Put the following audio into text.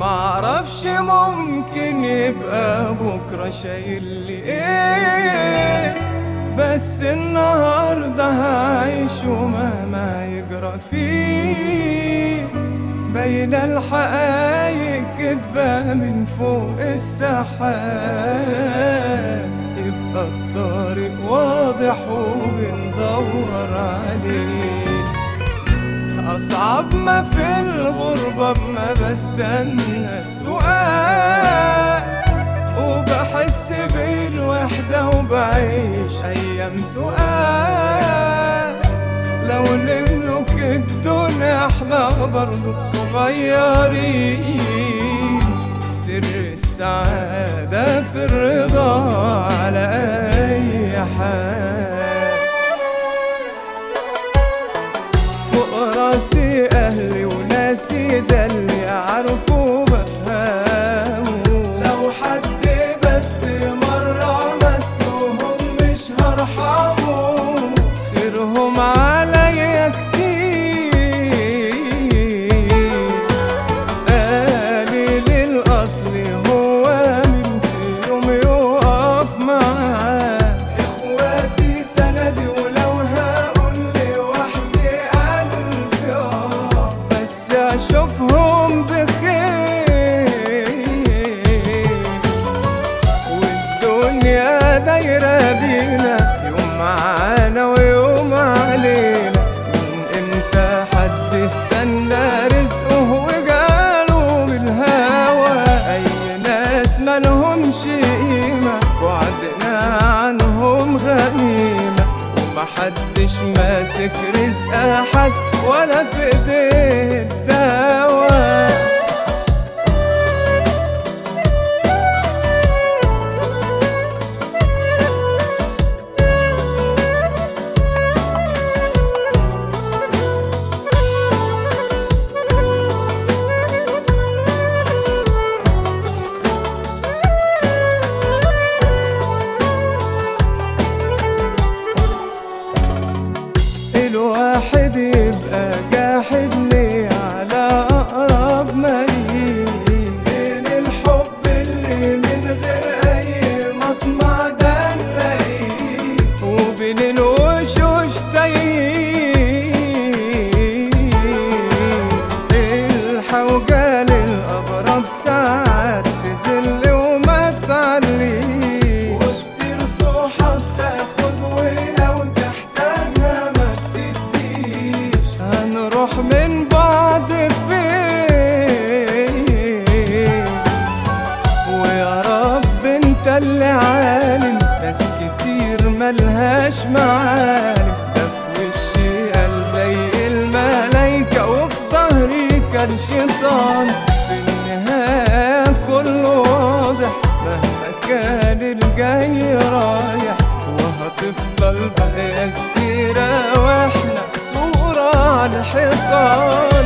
معرفش ممكن يبقى بكرة شايل لي ايه بس النهاردة هعيش ومهما يجرى فيه بين الحقايق كدبة من فوق السحاب يبقى الطريق واضح وبندور عليه أصعب ما في الغربة ما بستنى السؤال وبحس بالوحدة وبعيش أيام تقال لو نملك الدنيا احنا برضو صغيرين سر السعادة في الرضا على أي حال فوق راسي أهلي وناسي ده اللي عارفه بفهمه لو حد بس مرة مسهم مش هرحمه خيرهم عليا كتير قليل الأصل هو من في يوم يقف معاه إخواتي سندي ولو هقول لوحدي ألف آه بس أشوفهم بخير والدنيا دايرة بينا يوم معانا ويوم علينا من امتى حد استنى رزقه وجاله بالهوى اي ناس مالهمش قيمة وعدنا عنهم غنيمة ومحدش ماسك رزق حد ولا في ايديه الدواء الواحد يبقى جاحد ليه على أقرب مليء فين الحب اللي من غير أي مطمع ده نلاقيه وبين الوشوش تايه الحوجة للأغراب ساعات تزل وما تعليش وكتير صحاب تاخد ولو تحتاجها ما بتديش هنروح من بعض فين ويا رب انت اللي عالم ناس كتير ملهاش معالم ده في وشي قال زي الملايكة وفي ظهري كان شيطان في النهاية كله واضح مهما كان الجاي رايح وهتفضل باقية السيرة واحنا صورة على الحيطان